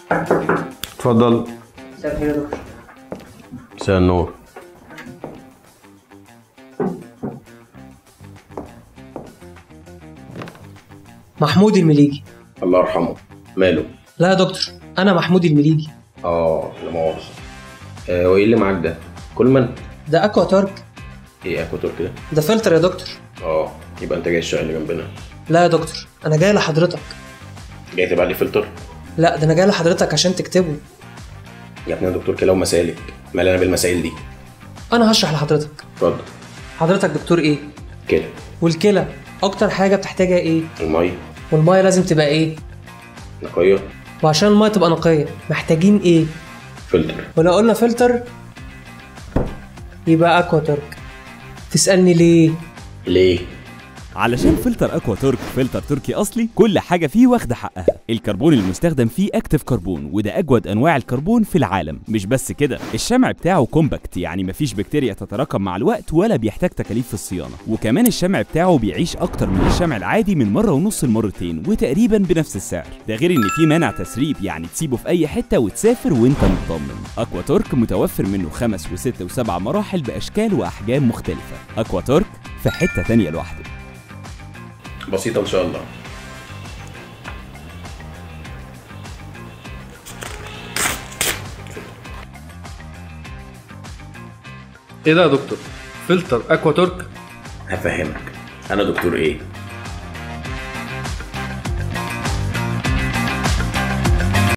اتفضل مساء الخير يا دكتور مساء النور محمود المليجي الله يرحمه ماله لا يا دكتور انا محمود المليجي اه لا مؤاخذة آه وايه اللي معاك ده كل من ده اكوا تارك ايه اكواتور كده ده فلتر يا دكتور اه يبقى انت جاي الشقه اللي جنبنا لا يا دكتور انا جاي لحضرتك جاي تبع لي فلتر لا ده انا جاي لحضرتك عشان تكتبه يا ابني يا دكتور كده ومسالك مال انا بالمسائل دي انا هشرح لحضرتك اتفضل حضرتك دكتور ايه كده والكلى اكتر حاجه بتحتاجها ايه الميه والميه لازم تبقى ايه نقيه وعشان الميه تبقى نقيه محتاجين ايه فلتر ولو قلنا فلتر يبقى اكوا تارك تسالني ليه ليه علشان فلتر اكوا تورك فلتر تركي اصلي كل حاجه فيه واخده حقها الكربون المستخدم فيه اكتف كربون وده اجود انواع الكربون في العالم مش بس كده الشمع بتاعه كومباكت يعني مفيش بكتيريا تتراكم مع الوقت ولا بيحتاج تكاليف في الصيانه وكمان الشمع بتاعه بيعيش اكتر من الشمع العادي من مره ونص لمرتين وتقريبا بنفس السعر ده غير ان فيه مانع تسريب يعني تسيبه في اي حته وتسافر وانت مطمن اكوا تورك متوفر منه خمس وست وسبع مراحل باشكال واحجام مختلفه اكوا تورك في حته تانية لوحده بسيطه ان شاء الله ايه ده يا دكتور فلتر اكوا تورك هفهمك انا دكتور ايه